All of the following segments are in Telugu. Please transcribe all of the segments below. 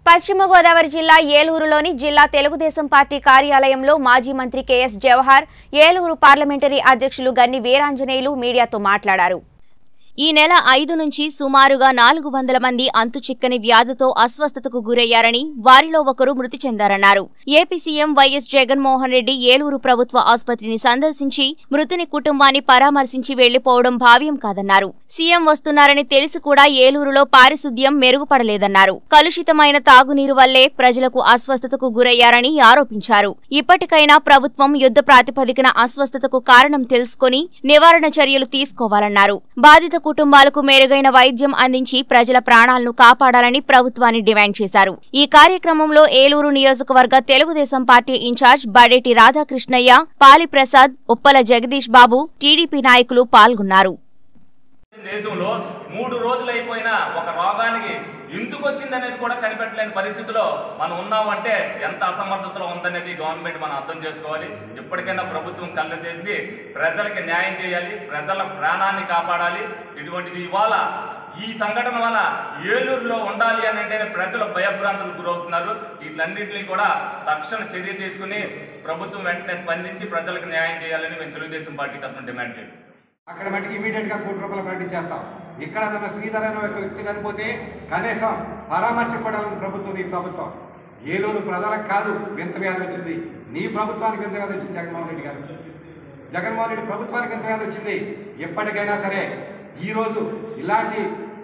పశ్చిమ గోదావరి జిల్లా ఏలూరులోని జిల్లా తెలుగుదేశం పార్టీ కార్యాలయంలో మాజీ మంత్రి కెఎస్ జవహర్ ఏలూరు పార్లమెంటరీ అధ్యక్షులు గన్ని వీరాంజనేయులు మీడియాతో మాట్లాడారు ఈ నెల ఐదు నుంచి సుమారుగా నాలుగు వందల మంది అంతుచిక్కని వ్యాధితో అస్వస్థతకు గురయ్యారని వారిలో ఒకరు మృతి చెందారన్నారు AP CM YS Jaganmohan Reddy Eluru ప్రభుత్వ ఆసుపత్రిని సందర్శించి మృతుని కుటుంబాన్ని పరామర్శించి వెళ్లిపోవడం భావ్యం కాదన్నారు సీఎం వస్తున్నారని తెలిసి కూడా ఏలూరులో పారిశుద్ధ్యం మెరుగుపడలేదన్నారు కలుషితమైన తాగునీరు వల్లే ప్రజలకు అస్వస్థతకు గురయ్యారని ఆరోపించారు ఇప్పటికైనా ప్రభుత్వం యుద్ధ ప్రాతిపదికన అస్వస్థతకు కారణం తెలుసుకుని నివారణ చర్యలు తీసుకోవాలన్నారు బాధిత కుటుంబాలకు మెరుగైన వైద్యం అందించి ప్రజల ప్రాణాలను కాపాడాలని ప్రభుత్వాన్ని డిమాండ్ చేశారు ఈ కార్యక్రమంలో ఏలూరు నియోజకవర్గ Telugu Desam party incharge Badeti Radhakrishnaiah Paliprasad Uppala Jagadish Babu TDP నాయకులు పాల్గొన్నారు దేశంలో మూడు రోజులు అయిపోయినా ఒక రోగానికి ఎందుకు వచ్చిందనేది కూడా కనిపెట్టలేని పరిస్థితిలో మనం ఉన్నామంటే ఎంత అసమర్థతలో ఉందనేది గవర్నమెంట్ మనం అర్థం చేసుకోవాలి ఇప్పటికైనా ప్రభుత్వం కళ్ళ చేసి ప్రజలకి న్యాయం చేయాలి ప్రజల ప్రాణాన్ని కాపాడాలి ఇటువంటిది ఇవాళ ఈ సంఘటన వల్ల ఏలూరులో ఉండాలి అని అంటేనే ప్రజలు భయభ్రాంతులకు గురవుతున్నారు వీటిలన్నింటినీ కూడా తక్షణ చర్య తీసుకుని ప్రభుత్వం వెంటనే స్పందించి ప్రజలకు న్యాయం చేయాలని మేము తెలుగుదేశం పార్టీ తరఫున డిమాండ్ చేయండి అక్కడ మటుకు ఇమీడియట్ గా కోటి రూపాయలు ప్రకటించేస్తాం ఇక్కడ మన శ్రీధర్ అనే ఒక వ్యక్తి చనిపోతే కనీసం పరామర్శ కూడా ఉంది ప్రభుత్వం నీ ప్రభుత్వం ఏలూరు ప్రజలకు కాదు వింత వ్యాధి వచ్చింది నీ ప్రభుత్వానికి వింత వ్యాధి వచ్చింది జగన్మోహన్ రెడ్డి గారు జగన్మోహన్ రెడ్డి ప్రభుత్వానికి వింత వ్యాధి వచ్చింది ఎప్పటికైనా సరే ఈరోజు ఇలాంటి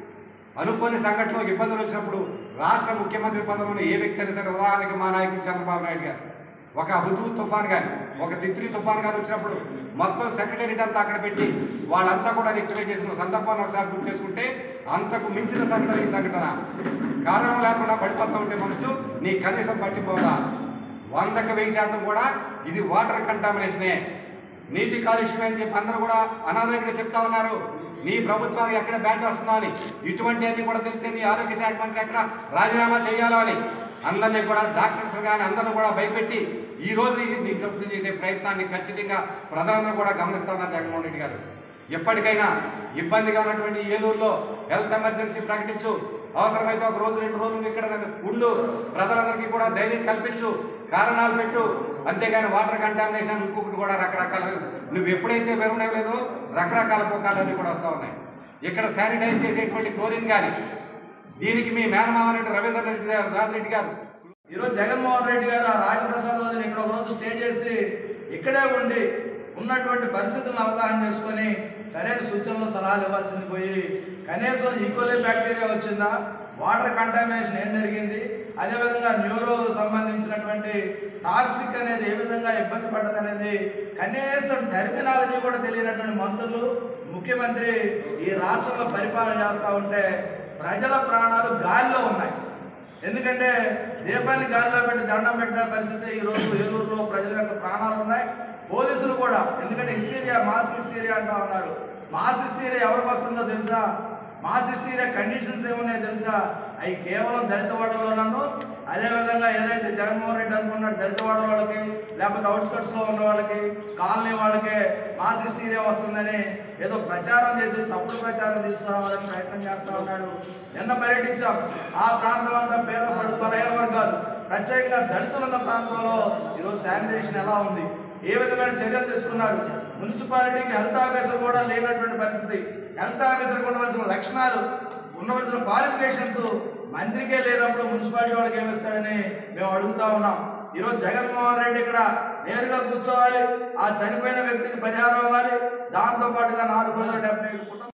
అనుకోని సంఘటనలు ఇబ్బందులు వచ్చినప్పుడు రాష్ట్ర ముఖ్యమంత్రి పదవిలో ఏ వ్యక్తి అయినా సరే ఉదాహరణకి మా నాయకుడు చంద్రబాబు నాయుడు గారు ఒక హుదూ తుఫాన్ కానీ ఒక తిత్రి తుఫాన్ కానీ వచ్చినప్పుడు మొత్తం సెక్రటరీట్ అంతా అక్కడ పెట్టి వాళ్ళంతా కూడా రిక్టిఫై చేసిన సందర్భాన్ని ఒకసారి గుర్తు చేసుకుంటే అంతకు మించిన సంఘటన ఈ సంఘటన కారణం లేకుండా పడిపోతూ ఉంటే మనుషులు నీ కనీసం పట్టిపోదా వందకు వెయ్యి శాతం కూడా ఇది వాటర్ కంటామినేషనే నీటి కాలుష్యం అని చెప్పి అందరూ కూడా అనాథైగా చెప్తా ఉన్నారు నీ ప్రభుత్వానికి ఎక్కడ బ్యాట్ వస్తుందో అని ఇటువంటి అన్ని కూడా తెలిస్తే నీ ఆరోగ్య శాఖ మంత్రి ఎక్కడ రాజీనామా చేయాలో అని అందరినీ కూడా డాక్టర్స్ కానీ అందరిని కూడా భయపెట్టి ఈ రోజు ఈ- నీ ప్రభుత్వం చేసే ప్రయత్నాన్ని ఖచ్చితంగా ప్రజలందరూ కూడా గమనిస్తా ఉన్నారు జగన్మోహన్ రెడ్డి గారు ఎప్పటికైనా ఇబ్బందిగా ఉన్నటువంటి ఏలూరులో హెల్త్ ఎమర్జెన్సీ ప్రకటించు అవసరమైతే ఒక రోజు రెండు రోజులు నువ్వు ఇక్కడ ఉండు ప్రజలందరికీ కూడా ధైర్యం కల్పించు కారణాలు పెట్టు అంతేగాని వాటర్ కంటామినేషన్ ఇంకొకటి కూడా రకరకాల నువ్వు ఎప్పుడైతే వివరణలేదో రకరకాల పోకాలన్నీ కూడా వస్తూ ఉన్నాయి ఇక్కడ శానిటైజ్ చేసేటువంటి క్లోరిన్ కానీ దీనికి మీ మేనమామ రవీంద్ర రెడ్డి గారు రాజరెడ్డి గారు ఈరోజు జగన్మోహన్ రెడ్డి గారు ఆ రాజప్రసాద్ వదిలి ఇక్కడ ఒక రోజు స్టే చేసి ఇక్కడే ఉండి ఉన్నటువంటి పరిస్థితులను అవగాహన చేసుకొని సరైన సూచనలు సలహాలు ఇవ్వాల్సింది పోయి కనీసం ఈకోలే బ్యాక్టీరియా వచ్చిందా వాటర్ కంటామినేషన్ ఏం జరిగింది అదేవిధంగా న్యూరో సంబంధించినటువంటి టాక్సిక్ అనేది ఏ విధంగా ఇబ్బంది పడ్డది అనేది కనీసం టెర్మినాలజీ కూడా తెలియనటువంటి మంత్రులు ముఖ్యమంత్రి ఈ రాష్ట్రంలో పరిపాలన చేస్తూ ఉంటే ప్రజల ప్రాణాలు గాలిలో ఉన్నాయి ఎందుకంటే దీపాన్ని గాలిలో పెట్టి దండం పెట్టిన పరిస్థితి ఈ రోజు ఏలూరులో ప్రజల యొక్క ప్రాణాలు ఉన్నాయి పోలీసులు కూడా ఎందుకంటే హిస్టీరియా మాస్ హిస్టీరియా అంటా ఉన్నారు మాస్ హిస్టీరియా ఎవరికి వస్తుందో తెలుసా మాస్ హిస్టీరియా కండిషన్స్ ఏమున్నాయో తెలుసా అవి కేవలం దళిత వాడలోనూ అదేవిధంగా ఏదైతే జగన్మోహన్ రెడ్డి అనుకున్నాడు దళిత వాడ వాళ్ళకి లేకపోతే అవుట్స్కట్స్ లో ఉన్న వాళ్ళకి కాలనీ వాళ్ళకే మాస్ హిస్టీరియా వస్తుందని ఏదో ప్రచారం చేసి తప్పుడు ప్రచారం తీసుకురావాలని ప్రయత్నం చేస్తా ఉన్నాడు నిన్న పర్యటించాం ఆ ప్రాంతం అంతా పేద పడు బలహీన వర్గాలు ప్రత్యేకంగా దళితులు ఉన్న ప్రాంతంలో ఈరోజు శానిటేషన్ ఎలా ఉంది ఏ విధమైన చర్యలు తీసుకున్నారు మున్సిపాలిటీకి హెల్త్ ఆఫీసర్ కూడా లేనటువంటి పరిస్థితి హెల్త్ ఆఫీసర్ ఉండవలసిన లక్షణాలు ఉండవలసిన క్వాలిఫికేషన్స్ మంత్రికే లేనప్పుడు మున్సిపాలిటీ వాళ్ళకి ఏమిస్తాడని మేము అడుగుతా ఉన్నాం ఈరోజు జగన్మోహన్ రెడ్డి ఇక్కడ నేరుగా కూర్చోవాలి ఆ చనిపోయిన వ్యక్తికి పరిహారం ఇవ్వాలి దాంతో పాటుగా నాలుగు వందల డెబ్బై ఐదు కుటుంబ